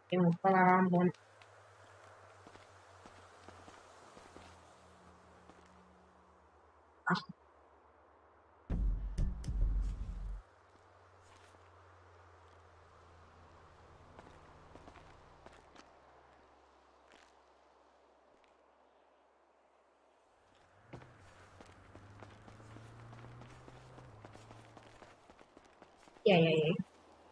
ഈ മുപ്പതാകാൻ പോകുന്നു Yeah, yeah, yeah.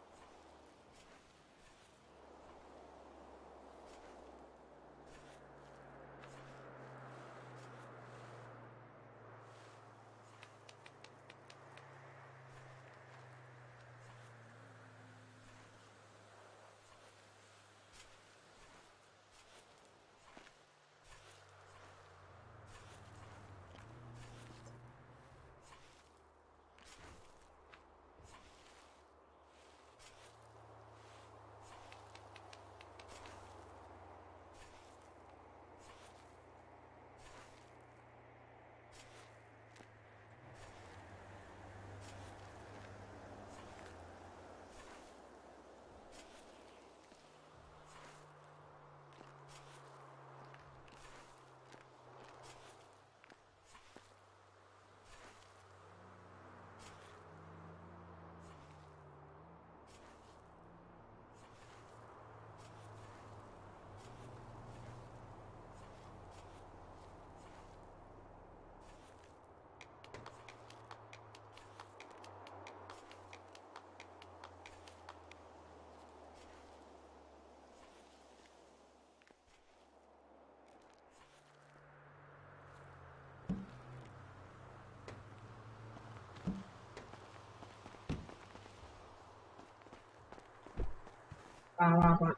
വാ വാ വാ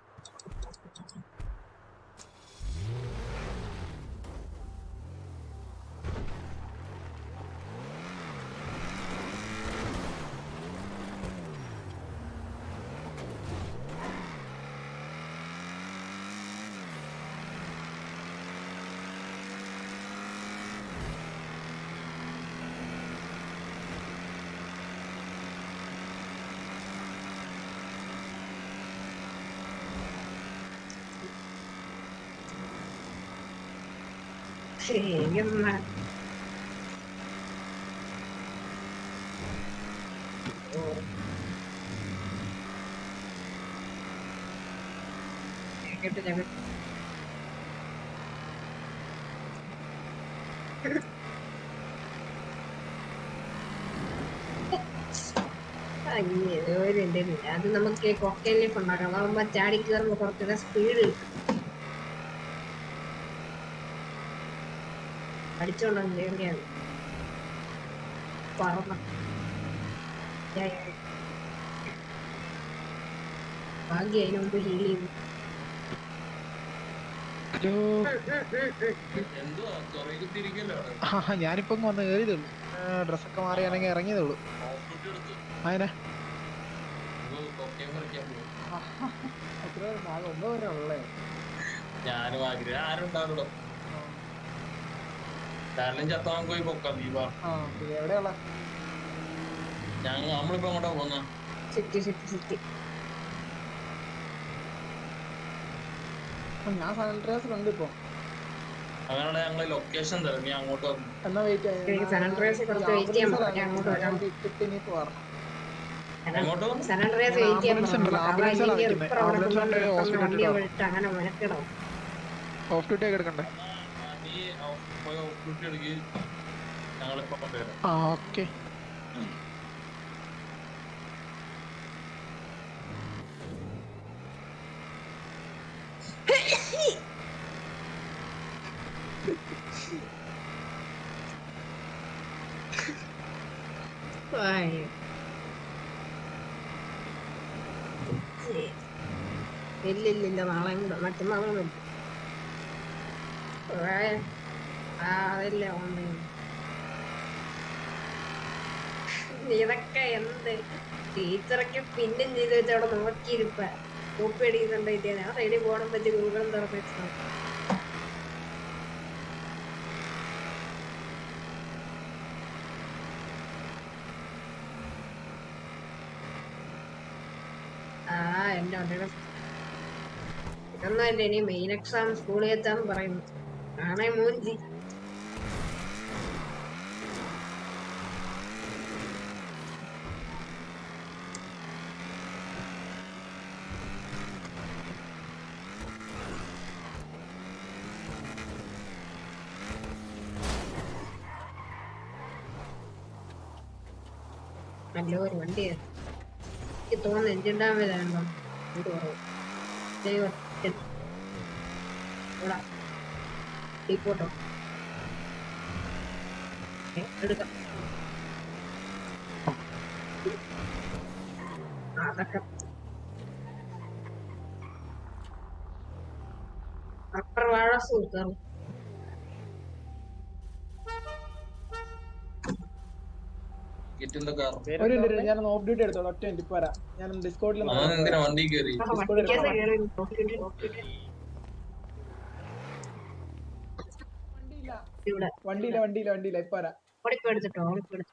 ശരിയെന്നാ കേട്ട് ഞാൻ അയ്യോരുണ്ട് അത് നമുക്ക് കൊക്കയിൽ ലീഫ് ഉണ്ടാക്കാം അതാകുമ്പോ ചാടി കയറുമ്പോ കുറച്ചുകൂടെ സ്പീഡ് കിട്ടും അടിച്ചോണ്ടാണ് കേറിയാണ് പറന്ന ഭാഗ്യ അതിന് മുമ്പ് ഹീൽ ചെയ്തു ഹലോ എന്തുവാ തുറയിൽ കുത്തിയിരിക്കല്ലോ അവിടെ ആ ഞാനിപ്പോ ഇങ്ങ് വന്ന് കയറിയതേ ഉള്ളൂ ഡ്രസ്സൊക്കെ മാറിയാണെങ്കിൽ ഇറങ്ങിയതേ ഉള്ളൂ ഓഫ് റൂട്ട് എടുത്തു അതിനെ ഇത് കൊക്കയും പറിക്കാൻ പോകും എത്ര ഭാഗം ഒന്നോ വരെ ഉള്ളേ ഞാനും ആഗ്രഹം ആരും ഉണ്ടാവില്ലോ കാരണം ചത്താൻ പോയി പൊക്കാം ദീപ ആ എവിടെയുള്ള ഞങ്ങൾ നമ്മളിപ്പോ എങ്ങോട്ടാ പോന്ന സിറ്റി സിറ്റി സിറ്റി ഞാൻ സാനിറ്റൈസർ ഉണ്ട് ഇപ്പൊ അങ്ങനെ ഞങ്ങള് ലൊക്കേഷൻ തരാം നീ അങ്ങോട്ട് വന്നു എന്നാ വെയിറ്റ് എനിക്ക് San Andreas കുറച്ച് wait ചെയ്യാൻ പറ്റും. ഞാൻ അങ്ങോട്ട് വരാം. എങ്ങോട്ടോ സാൻ ആൻഡ്രിയാസ് വെയിറ്റ് ചെയ്യാൻ Ambulance ഉണ്ടല്ലോ, ambulance ആണ് വിളിക്കുന്നത്. Ambulance കൊണ്ട് hospital വണ്ടി ഇട്ടോ. വിളിട്ട് അങ്ങനെ മെനക്കിടും ഓഫ് ഡ്യൂട്ടി ഒക്കെ എടുക്കണ്ടേ ആ, നീ ഓഫ്- പോയി ഓഫ് ഡ്യൂട്ടി എടുക്ക് ഞങ്ങളിപ്പോ കൊണ്ടുവരാം ആ ഓക്കെ Ay. ഇല്ല ഇല്ല ഇല്ല നാളെ കൂടെ മറ്റന്നാളും വരും ഏ, ആ അതല്ലേ ഓൺലൈൻ ഇതൊക്കെ എന്ത് ടീച്ചറൊക്കെ പിന്നും ചെയ്ത് വെച്ച് അവിടെ നോക്കിയിരിപ്പ കോപ്പി അടിക്കുന്നുണ്ട് ഞാൻ സൈഡിൽ പോകണം പറ്റി ഗൂഗിളും തുറന്നു ആ എന്റെ വണ്ടിയുടെ ഇതൊന്നുമല്ല ഇനി മെയിൻ എക്സാം സ്കൂളിൽ വെച്ചാന്ന് പറയുന്നു ആണേ മൂഞ്ചി നല്ല ഒരു വണ്ടിയാണ് എനിക്ക് തോന്നുന്നു എഞ്ചിൻ ഡാമേജ് ആണല്ലോ ഇത് കുറവ് ദൈവം ഇവിടെ ഡീപ്പോട്ടോ ഏ, എടുക്കാം ആ, അതൊക്കെ അപ്പർ വാഴ സൂക്കർ ഗെറ്റിന്റെ കാർ ഒരു മിനിറ്റ് ഞാൻ ഓഫ് ഡ്യൂട്ടി എടുത്തോളാം ഒറ്റ മിനിറ്റ് ഇപ്പൊ വരാം ഞാൻ ഡിസ്കോഡിൽ അവൻ എന്തിനാ വണ്ടി കയറി വണ്ടിക്കകത്ത് കയറി നോക്കിയിട്ട് നോക്കിയിട്ട് ഇവിടെ വണ്ടിയില്ല വണ്ടിയില്ല വണ്ടിയില്ല ഇപ്പൊ വരാം ഓടിപ്പോ എടുത്തിട്ടോ ഓടിപ്പോ എടുത്തു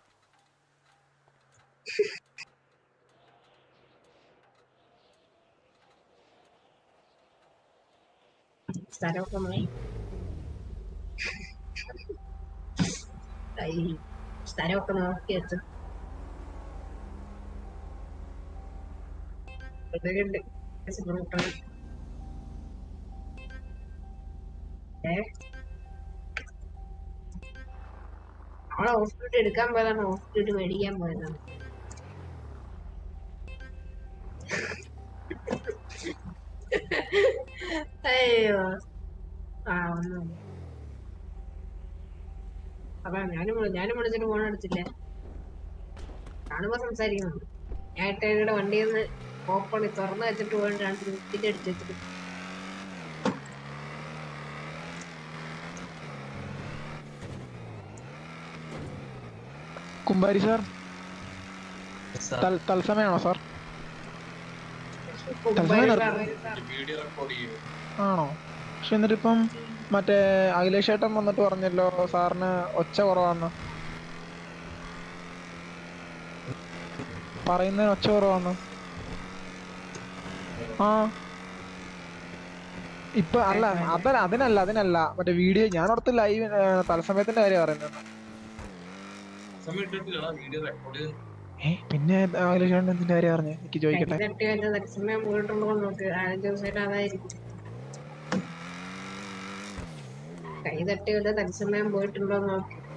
സ്ഥലമൊക്കെ നോക്കി ഐ, സ്ഥലമൊക്കെ നോക്കി വെച്ചു ഇതൊക്കെയുണ്ട്. ബുദ്ധിമുട്ടാണ്. ഏ അവളെ ഹോസ്പിറ്റൽ എടുക്കാൻ പോയതാണ് ഹോസ്പിറ്റൽ മേടിക്കാൻ പോയതാണ് അയ്യോ ആ ഒന്നും അപ്പൊ ഞാനും വിളി- ഞാനും വിളിച്ചിട്ട് ഫോൺ എടുത്തില്ല കാണുമ്പോ സംസാരിക്കുന്നുണ്ട് ഞാൻ ഏട്ടയുടെ വണ്ടിയിൽ നിന്ന് ഓപ്പൺ തുറന്നു വെച്ചിട്ട് പോയിട്ട് രണ്ട് മിനിറ്റ് അടിച്ചു വെച്ചിട്ട് കുമ്പാരി സാർ തത്സമയാണോ സാർ തത്സമയം വീഡിയോ റെക്കോർഡ് ചെയ്യും ആണോ പക്ഷെ എന്നിട്ടിപ്പം മറ്റേ അഖിലേഷ് ഏട്ടൻ വന്നിട്ട് പറഞ്ഞല്ലോ സാറിന് ഒച്ച കുറവാന്ന് പറയുന്നതിന് ഒച്ച കുറവാന്ന് ആ ഇപ്പൊ അല്ല അതല്ല അതിനല്ല അതിനല്ല മറ്റേ വീഡിയോ ഞാൻ ഓർത്ത് ലൈവ് തത്സമയത്തിന്റെ കാര്യം പറയുന്നത് സമയം ഇട്ടിട്ടില്ലടാ വീഡിയോ റെക്കോർഡ് ചെയ്ത് ഏ പിന്നെ അഖിലേഷ് ഏട്ടൻ എന്തിന്റെ കാര്യം പറഞ്ഞു എനിക്ക് ചോദിക്കട്ടെ തട്ടി വെച്ച തത്സമയം പോയിട്ടുണ്ടോ നോക്ക് നാലഞ്ച് ദിവസമായിട്ട് അതായിരിക്കും കൈ തട്ടി വെച്ച തത്സമയം പോയിട്ടുണ്ടോ നോക്ക്